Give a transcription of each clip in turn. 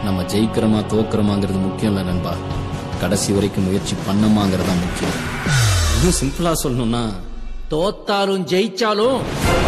நம்ம ஜெயிக்கிறோமா தோக்குறோமாங்கிறது முக்கியம் இல்லை நண்பா கடைசி வரைக்கும் முயற்சி பண்ணமாங்கிறது தான் முக்கியம் இன்னும் சிம்பிளா சொல்லணும்னா தோத்தாலும் ஜெயிச்சாலும்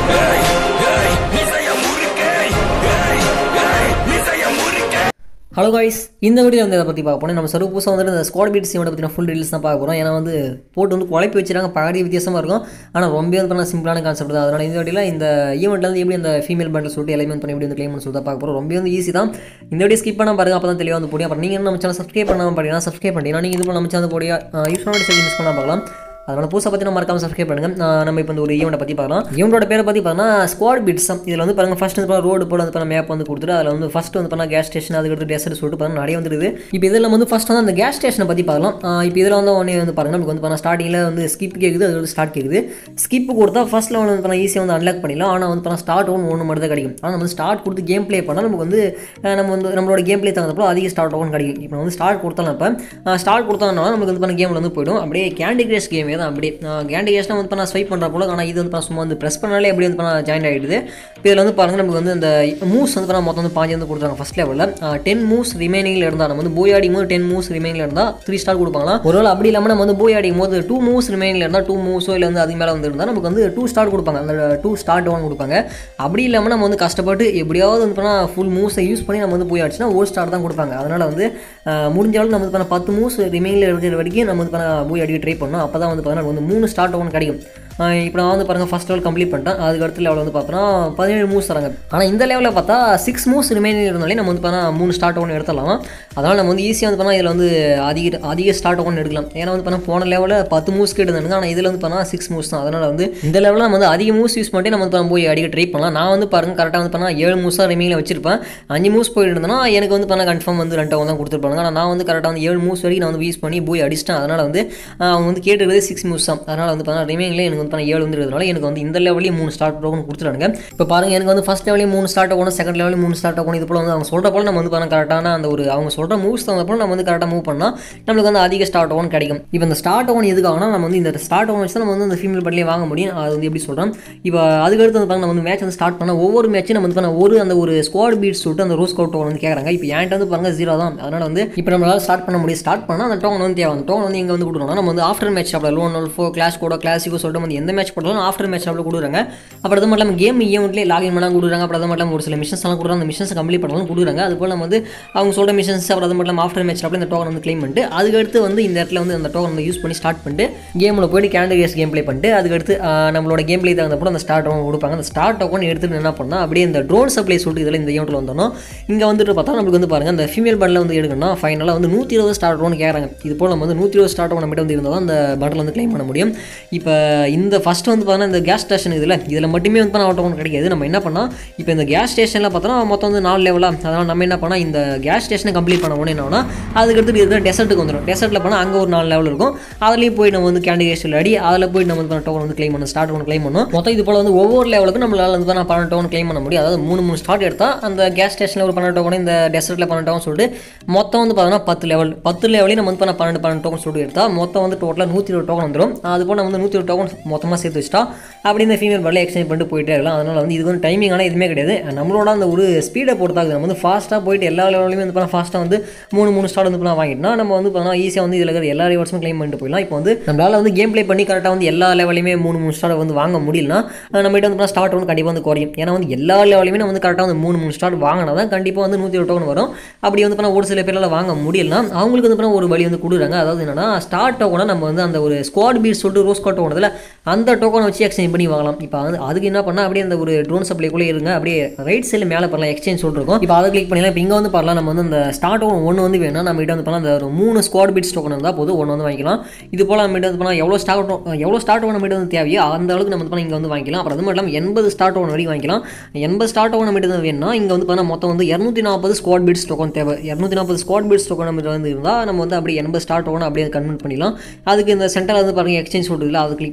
ஹலோ காய்ஸ் இந்த வீடியோ வந்து இதை பற்றி பார்க்க போனோம் நம்ம சர்வ புதுசாக வந்துட்டு இந்த ஸ்குவாட் பீட்ஸ் இவனை பற்றின ஃபுல் டீல்ஸ் தான் பார்க்க போகிறோம் ஏன்னா வந்து போட்டு வந்து குழப்பி வச்சிருக்காங்க பாடி வித்தியாசமாக இருக்கும் ஆனால் ரொம்ப வந்து பண்ண சிம்பிளான கான்செப்ட் தான் அதனால் இந்த வீடியோவில் இந்த ஈவெண்ட்டில் வந்து எப்படி அந்த ஃபீமேல் பண்டில் சொல்லிட்டு எல்லாமே பண்ணி எப்படி வந்து கிளைம் பண்ணி சொல்லிட்டு பார்க்க போகிறோம் ரொம்ப வந்து ஈஸி தான் இந்த வீடியோ ஸ்கிப் பண்ணால் பாருங்க அப்போ தான் தெளிவாக வந்து போடியும் அப்புறம் நீங்கள் நம்ம சேனல் சப்ஸ்கிரைப் பண்ணாமல் பார்த்தீங்கன்னா சப்ஸ்கிரைப் பண்ணிட்டீங்கன்னா நீங்கள் இது நம்ம சேனல் போடியா யூஸ் பண்ணி யூஸ் பண்ணால் பார்க்கலாம் அதனால் புதுசாக பற்றி நம்ம மறக்காம சப்ஸ்கிரைப் பண்ணுங்க ஆஹ் நம்ம இப்போ இந்த ஒரு ஈவெண்ட்டை பற்றி பார்க்கலாம் ஈவெண்ட்டோட பேரை பற்றி பார்த்தீங்கன்னா ஸ்குவாட் பிட்ஸ் இதில் வந்து பாருங்க ஃபர்ஸ்ட் வந்து ரோடு போல வந்து மேப் வந்து கொடுத்துட்டு அதில் வந்து ஃபர்ஸ்ட் வந்து பண்ணால் கேஸ் ஸ்டேஷன் அதுக்கடுத்து டெசர்ட் சொல்லிட்டு பார்த்தா நிறைய வந்துருது இப்போ இதில் வந்து ஃபர்ஸ்ட் வந்து அந்த கேஸ் ஸ்டேஷனை பற்றி பார்க்கலாம் ஆஹ் இப்போ இதில் வந்து ஒன்றே வந்து பாருங்க நமக்கு வந்து பண்ணால் ஸ்டார்டிங்கில் வந்து ஸ்கிப் கேட்குது அது வந்து ஸ்டார்ட் கேட்குது ஸ்கிப் கொடுத்தா ஃபர்ஸ்ட் லெவல் வந்து பண்ணால் ஈஸியாக வந்து அன்லாக் பண்ணிடலாம் ஆனால் வந்து பண்ணால் ஸ்டார்ட் ஒன்று ஒன்று மட்டும் தான் கிடைக்கும் ஆனால் நம்ம வந்து ஸ்டார்ட் கொடுத்து கேம் ப்ளே பண்ணால் நமக்கு வந்து ஆஹ் நம்ம வந்து நம்மளோட கேம் ப்ளே தகுந்தப்போ அதிக ஸ்டார்ட் ஒன்று கிடைக்கும் இப்போ வந்து ஸ்டார்ட் கொடுத்தாலும் இப்போ ஸ்டார்ட் கொடுத்தோம்னா நமக்கு வந்து பண்ண கேமில் வந்து போயிடும் அப்படியே கேண்டி கிரஷ் கேமே தான் அப்படியே கேண்டி கிரஷ்னா வந்து பண்ணால் ஸ்வைப் பண்ணுற போல ஆனால் இது வந்து பண்ணா சும்மா வந்து ப்ரெஸ் பண்ணாலே எப்படி வந்து பண்ணால் ஜாயின் ஆகிடுது இப்போ இதில் வந்து பாருங்கள் நமக்கு வந்து இந்த மூவ்ஸ் வந்து பண்ணால் மொத்தம் வந்து பாஞ்சு வந்து கொடுத்தாங்க ஃபஸ்ட் லெவலில் டென் மூவ்ஸ் ரிமைனிங்கில் இருந்தால் நம்ம வந்து போய் அடிக்கும் போது டென் மூவ்ஸ் ரிமைனிங்கில் இருந்தால் த்ரீ ஸ்டார் கொடுப்பாங்களா ஒருவேளை அப்படி இல்லாமல் நம்ம வந்து போய் அடிக்கும் போது டூ மூவ்ஸ் ரிமைனிங்கில் இருந்தால் டூ மூவ்ஸோ இல்லை வந்து அதுக்கு மேலே வந்து இருந்தால் நமக்கு வந்து டூ ஸ்டார் கொடுப்பாங்க அந்த டூ ஸ்டார்ட் ஒன் கொடுப்பாங்க அப்படி இல்லாமல் நம்ம வந்து கஷ்டப்பட்டு எப்படியாவது வந்து பண்ணால் ஃபுல் மூவ்ஸை யூஸ் பண்ணி நம்ம வந்து போய் அடிச்சுனா ஒரு ஸ்டார் தான் கொடுப்பாங்க அதனால் வந்து அஹ், முடிஞ்ச அளவுக்கு நம்ம வந்து பண்ண பத்து மூவ்ஸ் ரிமைனிங்கில் இருக்கிற வரைக்கும் நம்ம வந்து பண்ண போய் அடிக்க ட்ரை பண்ணோம் அப்போ தான் வந்து பார்த்தீங்கன்னா வந்து மூணு ஸ்டார்ட் ஒன்று கிடைக்கும் இப்போ நான் வந்து பாருங்கள் ஃபஸ்ட் லெவல் கம்ப்ளீட் பண்ணிட்டேன் அதுக்கு அடுத்த லெவல் வந்து பார்த்தோன்னா பதினேழு மூவ்ஸ் தராங்க ஆனால் இந்த லெவலில் பார்த்தா சிக்ஸ் மூவ்ஸ் ரிமைனிங் இருந்தாலே நம்ம வந்து பார்த்தா மூணு ஸ்டார்ட் ஒன்று எடுத்துடலாம் அதனால் நம்ம வந்து ஈஸியாக வந்து பண்ணால் இதில் வந்து அதிக அதிக ஸ்டார்ட் ஒன்று எடுக்கலாம் ஏன்னா வந்து பண்ணால் போன லெவலில் பத்து மூவ்ஸ் கேட்டுருந்தாங்க ஆனால் இதில் வந்து பண்ணால் சிக்ஸ் மூவ்ஸ் தான் அதனால் வந்து இந்த லெவலில் நம்ம வந்து அதிக மூவ்ஸ் யூஸ் பண்ணி நம்ம வந்து பண்ண போய் அடிக்க ட்ரை பண்ணலாம் நான் வந்து பாருங்க கரெக்டாக வந்து பண்ணால் ஏழு மூவ்ஸாக ரிமைனில் வச்சிருப்பேன் அஞ்சு மூவ்ஸ் போயிட்டு இருந்தேன்னா எனக்கு வந்து பண்ணால் கன்ஃபார்ம் வந்து ரெண்டு தான் கொடுத்துருப்பாங்க ஆனால் நான் வந்து கரெக்டாக வந்து ஏழு மூவ்ஸ் வரைக்கும் நான் வந்து யூஸ் பண்ணி போய் அடிச்சிட்டேன் அதனால் வந்து ஆஹ், அவங்க வந்து கேட்டுருது சிக்ஸ் மூவ்ஸ் தான் அதனால் வந்து பார்த்தா ரிமைனிங்ல எனக்கு வந்து பண்ண ஏழு வந்துருக்கிறதுனால எனக்கு வந்து இந்த லெவலையும் மூணு ஸ்டார்ட் டோக்கன் கொடுத்துட்டாங்க இப்போ பாருங்க எனக்கு வந்து ஃபஸ்ட் லெவலையும் மூணு ஸ்டார்ட் ஆகணும் செகண்ட் லெவலையும் மூணு ஸ்டார்ட் ஆகணும் இது போல வந்து அவங்க சொல்கிற போல நம்ம வந்து பாருங்க கரெக்டான அந்த ஒரு அவங்க சொல்கிற மூவ்ஸ் தகுந்த போல நம்ம வந்து கரெக்டாக மூவ் பண்ணால் நம்மளுக்கு வந்து அதிக ஸ்டார்ட் ஆகணும் கிடைக்கும் இப்போ இந்த ஸ்டார்ட் ஆகணும் எதுக்காகனா நம்ம வந்து இந்த ஸ்டார்ட் ஆகணும் வச்சு தான் நம்ம வந்து அந்த ஃபீமேல் பட்டிலே வாங்க முடியும் அது வந்து எப்படி சொல்கிறோம் இப்போ அதுக்கடுத்து வந்து பாருங்க நம்ம வந்து மேட்ச் வந்து ஸ்டார்ட் பண்ண ஒவ்வொரு மேட்சும் நம்ம வந்து பண்ண ஒரு அந்த ஒரு ஸ்குவாட் பீட்ஸ் சொல்லிட்டு அந்த ரோஸ் கவுட் டோக்கன் வந்து கேட்குறாங்க இப்போ என்கிட்ட வந்து பாருங்க ஜீரோ தான் அதனால் வந்து இப்போ நம்மளால ஸ்டார்ட் பண்ண முடியும் ஸ்டார்ட் பண்ணால் அந்த டோக்கன் வந்து தேவை அந்த டோக்கன் வந்து இங்கே வந்து கொடுக்கணும் நம்ம வந்து ஆஃப்டர் மேட்ச் அப்படி லோன் ஃபோ கிளாஸ் கூட கிளாசிக்கோ சொல்லிட்டு வந்து எந்த மேட்ச் போட்டாலும் ஆஃப்டர் மேட்ச் அப்படி கொடுக்குறாங்க அப்புறம் அது மட்டும் இல்லாமல் கேம் ஈவெண்ட்லேயே லாகின் பண்ணால் கொடுக்குறாங்க அப்புறம் அது மட்டும் இல்லாமல் ஒரு சில மிஷன்ஸ் எல்லாம் கொடுக்குறாங்க அந்த மிஷன்ஸ் கம்ப்ளீட் பண்ணாலும் கொடுக்குறாங்க அது போல் நம்ம வந்து அவங்க சொல்கிற மிஷன்ஸ் அப்புறம் அது மட்டும் இல்லாமல் ஆஃப்டர் மேட்ச் அப்படி இந்த டோக்கன் வந்து க்ளைம் பண்ணிட்டு அதுக்கடுத்து வந்து இந்த இடத்துல வந்து அந்த டோக்கன் வந்து யூஸ் பண்ணி ஸ்டார்ட் பண்ணிட்டு கேமில் போயிட்டு கேண்டர் கேஸ் கேம் ப்ளே பண்ணிட்டு அதுக்கடுத்து ஆஹ், நம்மளோட கேம் ப்ளே தகுந்த போல அந்த ஸ்டார்ட் டோக்கன் கொடுப்பாங்க அந்த ஸ்டார்ட் டோக்கன் எடுத்துட்டு என்ன பண்ணால் அப்படியே இந்த ட்ரோன் சப்ளை சொல்லிட்டு இதில் இந்த ஈவெண்ட்டில் வந்தோம் இங்கே வந்துட்டு பார்த்தா நம்மளுக்கு வந்து பாருங்கள் அந்த ஃபீமேல் பண்டில் வந்து எடுக்கணும்னா ஃபைனலாக வந்து நூற்றி இருபது ஸ்டார்ட் டோன் கேட்குறாங்க இது போல் நம்ம வந்து நூற்றி இருபது ஸ்டார்ட் டோன் நம்மகிட்ட வந்து இருந்தால் தான் அந்த பண்டில் வந்து க்ளைம் பண்ண முடியும் இப்போ இந்த ஃபஸ்ட் வந்து பார்த்தீங்கன்னா இந்த கேஸ் ஸ்டேஷன் இதில் இதில் மட்டுமே வந்து பண்ண டோக்கன் கிடைக்காது நம்ம என்ன பண்ணால் இப்போ இந்த கேஸ் ஸ்டேஷனில் பார்த்தோன்னா மொத்தம் வந்து நாலு லெவலாக அதனால் நம்ம என்ன பண்ணால் இந்த கேஸ் ஸ்டேஷனை கம்ப்ளீட் பண்ண உடனே என்னன்னா அதுக்கடுத்து இருக்கிற டெசர்ட்டுக்கு வந்துடும் டெசர்ட்டில் போனால் அங்கே ஒரு நாலு லெவல் இருக்கும் அதுலேயும் போய் நம்ம வந்து கேண்டி கேஸ் அடி அதில் போய் நம்ம வந்து டோக்கன் வந்து க்ளைம் பண்ணணும் ஸ்டார்ட் ஒன்று க்ளைம் பண்ணணும் மொத்தம் இது போல் வந்து ஒவ்வொரு லெவலுக்கும் நம்மளால வந்து நான் பன்னெண்டு டோக்கன் க்ளைம் பண்ண முடியும் அதாவது மூணு மூணு ஸ்டார்ட் எடுத்தால் அந்த கேஸ் ஸ்டேஷனில் ஒரு பன்னெண்டு டோக்கன் இந்த டெசர்ட்டில் பன்னெண்டு டோக்கன் சொல்லிட்டு மொத்தம் வந்து பார்த்தோன்னா பத்து லெவல் பத்து லெவலையும் நம்ம வந்து பண்ண பன்னெண்டு பன்னெண்டு டோக்கன் சொல்லிட்டு எடுத்தால் மொத்தம் வந்து டோட்டலாக நூற்றி இருபது டோக்கன் வந்துடும் அது போல் நம்ம வந்து நூற்றி இருபது டோக்கன் மொத்தமாக சேர்த்து வச்சுட்டா அப்படி இந்த ஃபீமேல் பல்ல எக்ஸ்சேஞ்ச் பண்ணிட்டு போயிட்டே இருக்கலாம் அதனால் வந்து இது வந்து டைமிங் ஆனால் எதுவுமே கிடையாது நம்மளோட அந்த ஒரு ஸ்பீடை பொறுத்தாகுது நம்ம வந்து ஃபாஸ்ட்டாக போயிட்டு எல்லா லெவலையுமே வந்து பண்ணால் ஃபாஸ்ட்டாக வந்து மூணு மூணு ஸ்டார்ட் வந்து பண்ணால் வாங்கிட்டோம்னா நம்ம வந்து பண்ணால் ஈஸியாக வந்து இதில் இருக்கிற எல்லா ரிவார்ட்ஸும் க்ளைம் பண்ணிட்டு போயிடலாம் இப்போ வந்து நம்மளால் வந்து கேம் ப்ளே பண்ணி கரெக்டாக வந்து எல்லா லெவலையுமே மூணு மூணு ஸ்டார் வந்து வாங்க முடியலனா நம்மகிட்ட வந்து பண்ணால் ஸ்டார்ட் வந்து கண்டிப்பாக வந்து குறையும் ஏன்னா வந்து எல்லா லெவலையுமே நம்ம வந்து கரெக்டாக வந்து மூணு மூணு ஸ்டார் வாங்கினா தான் கண்டிப்பாக வந்து நூற்றி ஒரு டோக்கன் வரும் அப்படி வந்து பண்ணால் ஒரு சில பேரால் வாங்க முடியலனா அவங்களுக்கு வந்து பண்ணால் ஒரு வழி வந்து கொடுக்குறாங்க அதாவது என்னன்னா ஸ்டார்ட் டோக்கனை நம்ம வந்து அந்த ஒரு ஸ்குவாட் பீட் சொல்லிட்டு ரோஸ் கோட் டோக்கனத்தில் அந்த டோக்கனை வச்சு எக்ஸ்சேஞ்ச் பண்ணி வாங்கலாம் இப்போ வந்து அதுக்கு என்ன பண்ணால் அப்படியே அந்த ஒரு ட்ரோன் சப்ளைக்குள்ளே இருங்க அப்படியே ரைட் சைடில் மேலே பண்ணலாம் எக்ஸ்சேஞ்ச் சொல்லிருக்கோம் இப்போ அதை கிளிக் பண்ணலாம் இப்போ இங்கே வந்து பண்ணலாம் நம்ம வந்து அந்த ஸ்டார்ட் டோக்கன் ஒன்று வந்து வேணும் நம்ம கிட்ட வந்து பண்ணலாம் அந்த ஒரு மூணு ஸ்குவாட் பீட்ஸ் டோக்கன் இருந்தால் போதும் ஒன்று வந்து வாங்கிக்கலாம் இது போல் நம்ம கிட்ட வந்து பண்ணலாம் எவ்வளோ ஸ்டார்ட் எவ்வளோ ஸ்டார்ட் டோக்கன் நம்ம கிட்ட வந்து தேவையோ அந்த அளவுக்கு நம்ம வந்து பண்ணலாம் இங்கே வந்து வாங்கிக்கலாம் அப்புறம் அது மட்டும் இல்லாமல் எண்பது ஸ்டார்ட் டோக்கன் வரைக்கும் வாங்கிக்கலாம் எண்பது ஸ்டார்ட் டோக்கன் நம்ம கிட்ட வந்து வேணும்னா இங்கே வந்து பண்ணால் மொத்தம் வந்து இரநூத்தி நாற்பது ஸ்குவாட் பீட்ஸ் டோக்கன் தேவை இரநூத்தி நாற்பது ஸ்குவாட் பீட்ஸ் டோக்கன் நம்ம வந்து இருந்தால் நம்ம வந்து அப்படியே எண்பது ஸ்டார்ட் டோக்கன் அப்படியே கன்வெர்ட் பண்ணிடலாம் அதுக்கு இந்த சென்டரில் வந்து பாருங்க எக்ஸ்சேஞ்ச் சொல்லுதுல அதை கிளிக் பண்ணினா இந்த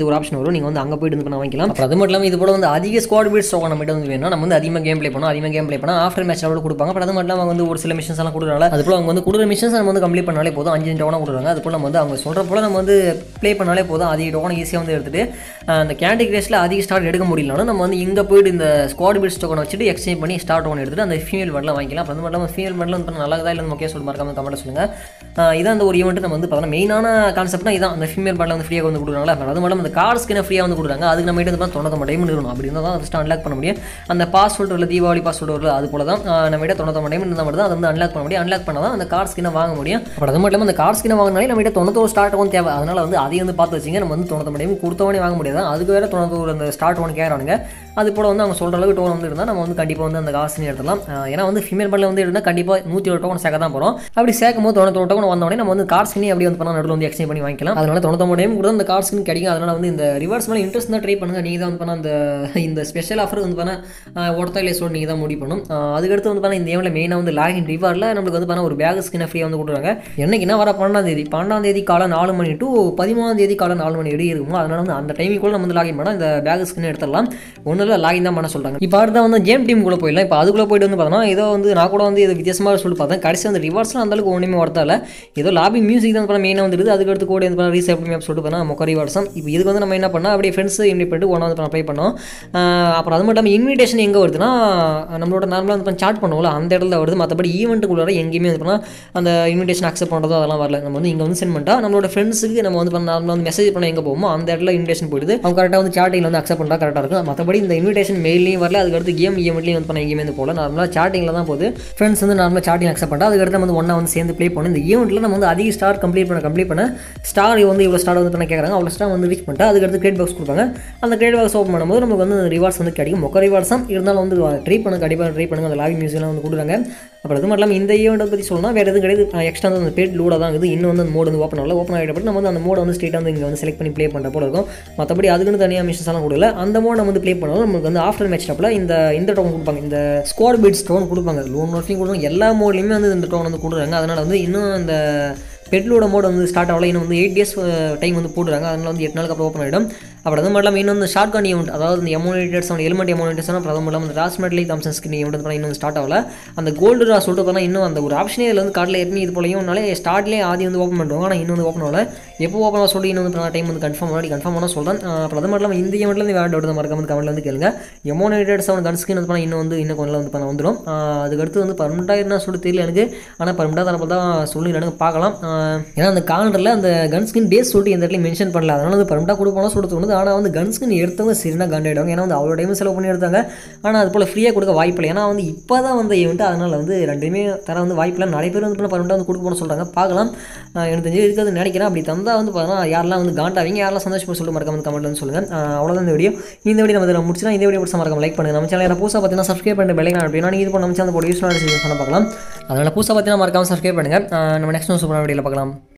இது ஒரு ஆப்ஷன் வரும் நீங்கள் வந்து அங்கே போயிட்டு வந்து பண்ண வாங்கிக்கலாம் அப்புறம் அது மட்டும் இல்லாமல் இது போல வந்து அதிக ஸ்குவாட் பீட்ஸ் டோக்கன் நம்மகிட்ட வந்து வேணும் நம்ம வந்து அதிகமாக கேம் ப்ளே பண்ணோம் அதிகமாக கேம் ப்ளே பண்ணால் ஆஃப்டர் மேட்ச் லெவலில் கொடுப்பாங்க அப்புறம் அது மட்டும் இல்லாமல் வந்து ஒரு சில மிஷன்ஸ் எல்லாம் கொடுக்குறாங்க அது போல அவங்க வந்து கொடுக்குற மிஷன்ஸ் நம்ம வந்து கம்ப்ளீட் பண்ணாலே போதும் அஞ்சு டோக்கனாக கொடுக்குறாங்க அது போல் நம்ம வந்து அவங்க சொல்கிற போல நம்ம வந்து ப்ளே பண்ணாலே போதும் அதிக டோக்கன் ஈஸியாக வந்து எடுத்துட்டு அஹ், அந்த கேண்டி கிரேஸில் அதிக ஸ்டார்ட் எடுக்க முடியலனாலும் நம்ம வந்து இங்கே போயிட்டு இந்த ஸ்குவாட் பீட்ஸ் டோக்கன் வச்சுட்டு எக்ஸ்சேஞ்ச் பண்ணி ஸ்டார்ட் ஒன்று எடுத்துட்டு அந்த ஃபீமேல் பண்டில் வாங்கிக்கலாம் அப்புறம் அது மட்டும் இல்லாமல் ஃபீமேல் பண்டில் வந்து நல்லா தான் இல்லை முக்கிய சொல்லி மறக்காம கமெண்ட் சொல்லுங்கள் அஹ், இதான் அந்த ஒரு ஈவெண்ட் நம்ம வந்து பார்த்தோம்னா மெயினான கான்செப்ட்னா இதான் அந்த ஃபீமேல் பண்டில் வந்து ஃப்ரீயாக வந்து கொடுக்குறாங்களா அப்புறம் அது மட்டும் அந்த கார் ஸ்கினை ஃப்ரீயாக வந்து கொடுக்குறாங்க அதுக்கு நம்ம கிட்ட வந்து தொண்ணூத்தொம்பது டைம் இருக்கணும் அப்படி இருந்தால் தான் ஃபஸ்ட்டு அன்லாக் பண்ண முடியும் அந்த பாஸ்வேர்டு இல்லை தீபாவளி பாஸ்வேர்டு வரல அது போல தான் அஹ், நம்ம கிட்ட தொண்ணூத்தொம்பது டைம் இருந்தால் மட்டும் தான் அதை வந்து அன்லாக் பண்ண முடியும் அன்லாக் பண்ணால் தான் அந்த கார் ஸ்கினை வாங்க முடியும் அப்புறம் அது மட்டும் இல்லாமல் அந்த கார் ஸ்கினை வாங்கினாலே நம்ம கிட்ட தொண்ணூத்தொரு ஸ்டார்ட் ஒன் தேவை அதனால வந்து அதையும் வந்து பார்த்து வச்சிங்க நம்ம வந்து தொண்ணூத்தொம்பது டைம் கொடுத்தவனே வாங்க முடியாது அதுக்கு வேறு தொண்ணூத்தொரு அந்த ஸ்டார்ட் ஒன் கேட்குறானுங்க அது போல வந்து அவங்க சொல்கிற அளவுக்கு டோன் வந்து இருந்தால் நம்ம வந்து கண்டிப்பாக வந்து அந்த காசுன்னு எடுத்துலாம் அஹ், ஏன்னா வந்து ஃபீமேல் பண்டில் வந்து இருந்தால் கண்டிப்பாக நூற்றி ஒரு டோக்கன் சேர்க்க தான் போகிறோம் அப்படி சேர்க்கும் போது தொண்ணூத்தொரு டோக்கன் வந்தோடனே நம்ம வந்து கார் ஸ்கினி அப்படி வந்து பண்ணால் நடுவில் வந்து எக்ஸ்சேஞ்ச் பண்ணி வாங்கிக்கலாம் அதனால தொண்ணூத்தொம்பது டைம் கூட அந்த கார் ஸ்கின் கிடைக்கும் அதனால வந்து இந்த ரிவர்ஸ் மேலே இன்ட்ரெஸ்ட் தான் ட்ரை பண்ணுங்க நீங்கள் தான் வந்து பண்ண அந்த இந்த ஸ்பெஷல் ஆஃபர் வந்து பண்ண ஒருத்தர் இல்லை சொல்லி நீங்கள் தான் முடிவு பண்ணும் அஹ், அதுக்கடுத்து வந்து பண்ண இந்த ஏமில் மெயினாக வந்து லாகின் ரிவார்டில் நம்மளுக்கு வந்து பண்ண ஒரு பேக் ஸ்கினை ஃப்ரீயாக வந்து கொடுக்குறாங்க என்னைக்குன்னா வர பன்னெண்டாம் தேதி பன்னெண்டாம் தேதி காலை நாலு மணி டு பதிமூணாம் தேதி காலை நாலு மணி இடையே இருக்குமோ அதனால வந்து அந்த டைமிங் கூட நம்ம வந்து லாகின் பண்ணால் இந்த பேக் ஸ்கின் எடுத்துடலாம் ஒன்றும் இல்லை லாகின் தான் பண்ண சொல்கிறாங்க இப்போ அடுத்த வந்து கேம் டீம் கூட போயிடலாம் இப்போ அதுக்குள்ளே போயிட்டு வந்து பார்த்தோம்னா ஏதோ வந்து நான் கூட வந்து இது வித்தியாசமாக சொல்லி பார்த்தேன் கடைசி அந்த ரிவார்ட்ஸ்லாம் அந்த அளவுக்கு ஒன்றுமே வரத்தால ஏதோ லாபி மியூசிக் தான் மெயினாக வந்துருது அதுக்கடுத்து கூட வந்து ரீசெப்ட் மேப் சொல்லிட்டு பண்ணால் மொக்க ரிவார்ட்ஸும் இப்போ இதுக்கு வந்து நம்ம என்ன பண்ணால் அப்படியே ஃப்ரெண்ட்ஸ் இன்வைட் பண்ணிட்டு ஒன்றா வந்து அப்ளை பண்ணோம் ஆஹ் அப்புறம் அது மட்டும் இல்லாமல் இன்விடேஷன் எங்கே வருதுன்னா நம்மளோட நார்மலாக வந்து சாட் பண்ணுவோம்ல அந்த இடத்துல வருது மற்றபடி ஈவெண்ட்டுக்குள்ளார எங்கேயுமே வந்து பண்ணால் அந்த இன்விடேஷன் அக்செப்ட் பண்ணுறதோ அதெல்லாம் வரல நம்ம வந்து இங்கே வந்து சென்ட் பண்ணிட்டா நம்மளோட ஃப்ரெண்ட்ஸுக்கு நம்ம வந்து பண்ண நார்மலாக வந்து மெசேஜ் பண்ண எங்கே போவோமோ அந்த இடத்துல இன்விடேஷன் போயிடுது அவங்க கரெக்டாக வந்து சாட்டிங்கில் வந்து அக்செப்ட் பண்ணால் கரெக்டாக இருக்கும் மற்றபடி இந்த இன்விடேஷன் மெயிலையும் வரல அதுக்கடுத்து கேம் ஈவெண்ட்லையும் வந்து பண்ண எங்கேயுமே வந்து போகல நார்மலாக சாட்டிங்கில் தான் போகுது ஃப்ரெண்ட்ஸ் வந்து நார்மலாக சாட்டிங் அக்செப்ட் பண்ணிட்டா அதுக்கடுத்து நம்ம வந்து ஒன்றா வந்து சேர்ந்து ப்ளே பண்ணணும் இந்த ஈவெண்ட்டில் நம்ம வந்து அதிக ஸ்டார் கம்ப்ளீட் பண்ண கம்ப்ளீட் பண்ண ஸ்டார் வந்து இவ்வளோ ஸ்டார் வந்து பண்ண கேட்குறாங்க அவ்வளோ ஸ்டார் வந்து ரீச் பண்ணிட்டா அதுக்கடுத்து கிரேட் பாக்ஸ் கொடுப்பாங்க அந்த கிரேட் பாக்ஸ் ஓப்பன் பண்ணும்போது நமக்கு வந்து ரிவார்ட்ஸ் வந்து கிடைக்கும் மொக்க ரிவார்ட்ஸ் தான் இருந்தாலும் வந்து ட்ரை பண்ண கண்டிப்பாக ட்ரை பண்ணுங்க அந்த லாகின் மியூசிக்லாம் வந்து கொடுக்குறாங்க அப்புறம் அது மட்டும் இல்லாமல் இந்த ஈவெண்ட்டை பற்றி சொல்லணும் வேறு எதுவும் கிடையாது எக்ஸ்ட்ரா வந்து அந்த பேட் லூடாக தான் இருக்குது இன்னும் வந்து அந்த மோடு வந்து ஓப்பன் ஆகல ஓப்பன் ஆகிட்டப்பட்டு நம்ம வந்து அந்த மோட வந்து ஸ்ட்ரெயிட்டாக வந்து இங்கே வந்து செலக்ட் பண்ணி ப்ளே பண்ணுற போல இருக்கும் மற்றபடி அதுக்குன்னு தனியாக மிஷன்ஸ் எல்லாம் கொடுக்கல அந்த மோட் நம்ம வந்து ப்ளே பண்ணாலும் நமக்கு வந்து ஆஃப்டர் மேட்ச் டப்பில் இந்த இந்த டோன் கொடுப்பாங்க இந்த ஸ்குவாட் பீட்ஸ் டோன் கொடுப்பாங்க லோன் நோட்லையும் கொடுப்பாங்க எல்லா மோட்லையுமே வந்து இந்த டோன் வந்து கொடுக்குறாங்க அதனால் வந்து இன்னும் அந்த பெட்லோட மோட் வந்து ஸ்டார்ட் ஆகல இன்னும் வந்து எயிட் டேஸ் டைம் வந்து போட்டுறாங்க அதனால வந்து எட்டு நாளுக்கு அப்புறம் ஓப்பன் ஆகிடும் அப்புறம் அது மட்டும் இல்லாமல் இன்னும் வந்து ஷார்ட் கான் ஈவெண்ட் அதாவது இந்த எமோனேட்டர்ஸ் அவன் எலிமெண்ட் எமோனேட்டர்ஸ் அப்புறம் அது மட்டும் இல்லாமல் இந்த ராஸ்மெட்லி தாம்சன் ஸ்கின் ஈவெண்ட் வந்து இன்னும் ஸ்டார்ட் ஆகல அந்த கோல்டு ரா சொல்லிட்டு பார்த்தா இன்னும் அந்த ஒரு ஆப்ஷனே இதில் வந்து கார்டில் ஏற்கனவே இது போலையும்னாலே ஸ்டார்ட்லேயே ஆதி வந்து ஓப்பன் பண்ணுவாங்க ஆனால் இன்னும் வந்து ஓப்பன் ஆகல எப்போ ஓப்பன் ஆக சொல்லி இன்னும் வந்து டைம் வந்து கன்ஃபார்ம் முன்னாடி கன்ஃபார்ம் பண்ண சொல்கிறேன் அப்புறம் அது மட்டும் இல்லாமல் இந்த ஈவெண்ட்லேருந்து வேறு டவுட் மறக்காம வந்து கமெண்ட்ல வந்து கேளுங்க எமோனேட்டர்ஸ் அவன் கன் ஸ்கின் வந்து பண்ணால் இன்னும் வந்து இன்னும் கொஞ்சம் வந்து பண்ண வந்துடும் ஆஹ் அதுக்கடுத்து வந்து பர்மனெண்ட்டாக என்ன சொல்லி தெரியல எனக்கு ஆனால் பர்மனெண்ட்டாக தரப்போ தான் சொல்லி எனக்கு பார்க்கலாம் ஆஹ் ஏன்னா அந்த காலண்டரில் அந்த கன் ஸ்கின் டேஸ் சொல்லிட்டு எந்த இடத்துலையும் மென்ஷன் பண்ணல அதனால வந்து பர்மனெண்ட்டாக கொடுப்போம் சொல்ல தோணுது ஆனால் வந்து கன் ஸ்கின் எடுத்தவங்க சரினா கன் ஆகிடுவாங்க ஏன்னா வந்து அவ்வளோ டைம் செலவு பண்ணி எடுத்தாங்க ஆனால் அது போல் ஃப்ரீயாக கொடுக்க வாய்ப்பு இல்லை ஏன்னா வந்து இப்போ தான் வந்து ஈவெண்ட் அதனால் வந்து ரெண்டுமே தர வந்து வாய்ப்பு இல்லை நிறைய பேர் வந்து பர்மனெண்ட்டாக வந்து கொடுக்க போகணும்னு சொல்கிறாங்க பார்க்கலாம் ஆஹ் எனக்கு தெரிஞ்சு இருக்காது நினைக்கிறேன் அப்படி தந்தால் வந்து பார்த்தா யாரெல்லாம் வந்து காண்டாவீங்க யாரெல்லாம் சந்தோஷப்பட சொல்லிட்டு மறக்காம வந்து கமெண்ட்ல வந்து சொல்லுங்கள் ஆஹ் அவ்வளோதான் இந்த வீடியோ இந்த வீடியோ நம்ம இதில் முடிச்சுனா இந்த வீடியோ பிடிச்ச மறக்காம லைக் பண்ணுங்க நம்ம சேனல் புதுசாக பார்த்தீங்கன்னா சப்ஸ்கிரைப் பண்ணிட்டு பெல்லைக்கன் அப்படின்னா நீங்கள் இது பண்ண நம்ம சேனல் போட்டு யூஸ்ஃபுல்லான பண்ண பார்க்கலாம் அதனால் புதுசாக பார்த்தீங்கன்னா மறக்காம சப்ஸ்கிரைப் பண்ணுங்கள் ஆஹ் நம்ம நெக்ஸ்ட் சூப்பரான வீடியோவில் பார்க்கலாம்